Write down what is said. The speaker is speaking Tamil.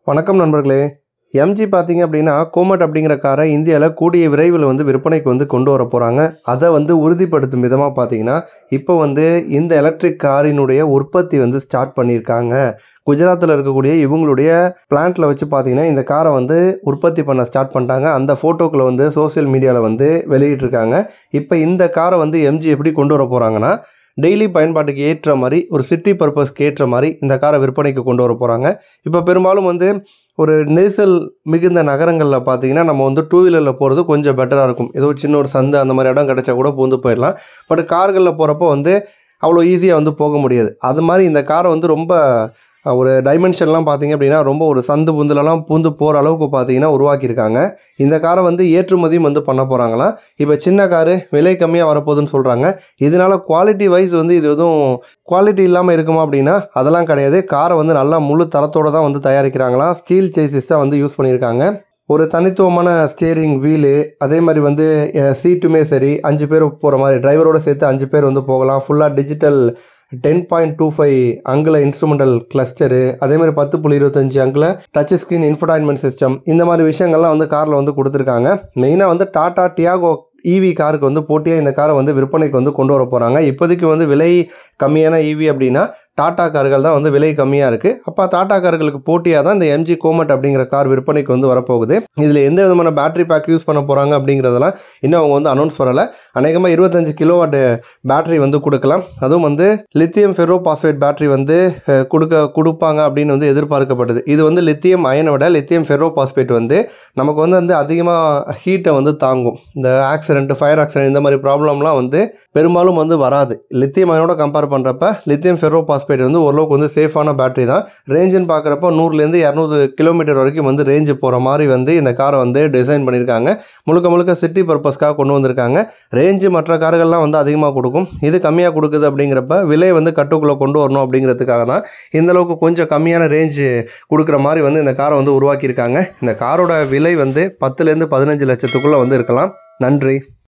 வணக்கம் நண்பர்களே எம்ஜி பார்த்தீங்க அப்படின்னா கோமட் அப்படிங்கிற காரை இந்தியாவில் கூடிய விரைவில் வந்து விற்பனைக்கு வந்து கொண்டு வர போகிறாங்க அதை வந்து உறுதிப்படுத்தும் விதமாக பார்த்தீங்கன்னா இப்போ வந்து இந்த எலக்ட்ரிக் காரினுடைய உற்பத்தி வந்து ஸ்டார்ட் பண்ணியிருக்காங்க குஜராத்தில் இருக்கக்கூடிய இவங்களுடைய பிளான்ட்டில் வச்சு பார்த்தீங்கன்னா இந்த காரை வந்து உற்பத்தி பண்ண ஸ்டார்ட் பண்ணிட்டாங்க அந்த ஃபோட்டோக்களை வந்து சோஷியல் மீடியாவில் வந்து வெளியிட்டிருக்காங்க இப்போ இந்த காரை வந்து எம்ஜி எப்படி கொண்டு வர போகிறாங்கன்னா டெய்லி பயன்பாட்டுக்கு ஏற்ற மாதிரி ஒரு சிட்டி பர்பஸ்க்கு ஏற்ற மாதிரி இந்த காரை விற்பனைக்கு கொண்டு வர போகிறாங்க இப்போ பெரும்பாலும் வந்து ஒரு நெரிசல் மிகுந்த நகரங்களில் பார்த்தீங்கன்னா நம்ம வந்து டூ வீலரில் போகிறது கொஞ்சம் பெட்டராக இருக்கும் ஏதோ ஒரு சின்ன ஒரு சந்து அந்த மாதிரி இடம் கிடச்சா கூட பூந்து போயிடலாம் பட் கார்களில் போகிறப்போ வந்து அவ்வளோ ஈஸியாக வந்து போக முடியாது அது மாதிரி இந்த காரை வந்து ரொம்ப அஹ், ஒரு டைமென்ஷன்லாம் பார்த்தீங்க அப்படின்னா ரொம்ப ஒரு சந்து புந்துலலாம் பூந்து போகிற அளவுக்கு பார்த்தீங்கன்னா உருவாக்கியிருக்காங்க இந்த காரை வந்து ஏற்றுமதியும் வந்து பண்ண போகிறாங்களாம் இப்போ சின்ன காரு விலை கம்மியாக வரப்போகுதுன்னு சொல்கிறாங்க இதனால குவாலிட்டி வைஸ் வந்து இது எதுவும் குவாலிட்டி இல்லாமல் இருக்குமா அப்படின்னா அதெல்லாம் கிடையாது காரை வந்து நல்லா முழு தரத்தோடு தான் வந்து தயாரிக்கிறாங்களாம் ஸ்டீல் சேசிஸ் தான் வந்து யூஸ் பண்ணியிருக்காங்க ஒரு தனித்துவமான ஸ்டியரிங் வீலு அதே மாதிரி வந்து சீட்டுமே சரி அஞ்சு பேர் போகிற மாதிரி டிரைவரோட சேர்த்து அஞ்சு பேர் வந்து போகலாம் ஃபுல்லாக digital ten point two five அங்கில் இன்ஸ்ட்ருமெண்டல் கிளஸ்டரு அதே மாதிரி பத்து புள்ளி இருபத்தஞ்சு அங்கில் டச் ஸ்க்ரீன் இன்ஃபர்டைன்மெண்ட் சிஸ்டம் இந்த மாதிரி விஷயங்கள்லாம் வந்து காரில் வந்து கொடுத்துருக்காங்க மெயினாக வந்து டாடா டியாகோ ஈவி காருக்கு வந்து போட்டியாக இந்த காரை வந்து விற்பனைக்கு வந்து கொண்டு வர போகிறாங்க இப்போதைக்கு வந்து விலை கம்மியான ஈவி அப்படின்னா டாடா கார்கள் தான் வந்து விலை கம்மியாக இருக்குது அப்போ டாடா கார்களுக்கு போட்டியாக தான் இந்த எம்ஜி கோமட் அப்படிங்கிற கார் விற்பனைக்கு வந்து வரப்போகுது இதில் எந்த விதமான பேட்டரி பேக் யூஸ் பண்ண போகிறாங்க அப்படிங்கிறதெல்லாம் இன்னும் அவங்க வந்து அனௌன்ஸ் பண்ணலை அநேகமாக இருபத்தஞ்சு கிலோவாட் பேட்டரி வந்து கொடுக்கலாம் அதுவும் வந்து லித்தியம் ஃபெரோ பாஸ்பேட் பேட்டரி வந்து அஹ், கொடுக்க கொடுப்பாங்க அப்படின்னு வந்து எதிர்பார்க்கப்படுது இது வந்து லித்தியம் அயனை விட லித்தியம் ஃபெரோ பாஸ்பேட் வந்து நமக்கு வந்து வந்து அதிகமாக ஹீட்டை வந்து தாங்கும் இந்த ஆக்சிடென்ட் ஃபயர் ஆக்சிடென்ட் இந்த மாதிரி ப்ராப்ளம்லாம் வந்து பெரும்பாலும் வந்து வராது லித்தியம் அயனோட கம்பேர் பண்ணுறப்ப லித்தியம் ஃபெரோ பாஸ்பேட் வந்து ஓரளவுக்கு வந்து சேஃபான பேட்டரி தான் ரேஞ்சுன்னு பார்க்குறப்ப நூறுலேருந்து இரநூறு கிலோமீட்டர் வரைக்கும் வந்து ரேஞ்சு போகிற மாதிரி வந்து இந்த காரை வந்து டிசைன் பண்ணியிருக்காங்க முழுக்க முழுக்க சிட்டி பர்பஸ்க்காக கொண்டு வந்திருக்காங்க ரேஞ்சு மற்ற கார்கள்லாம் வந்து அதிகமாக கொடுக்கும் இது கம்மியாக கொடுக்குது அப்படிங்கிறப்ப விலை வந்து கட்டுக்குள்ளே கொண்டு வரணும் அப்படிங்கிறதுக்காக தான் இந்த அளவுக்கு கொஞ்சம் கம்மியான ரேஞ்சு கொடுக்குற மாதிரி வந்து இந்த காரை வந்து உருவாக்கியிருக்காங்க இந்த காரோட விலை வந்து பத்துலேருந்து பதினஞ்சு லட்சத்துக்குள்ளே வந்து இருக்கலாம் நன்றி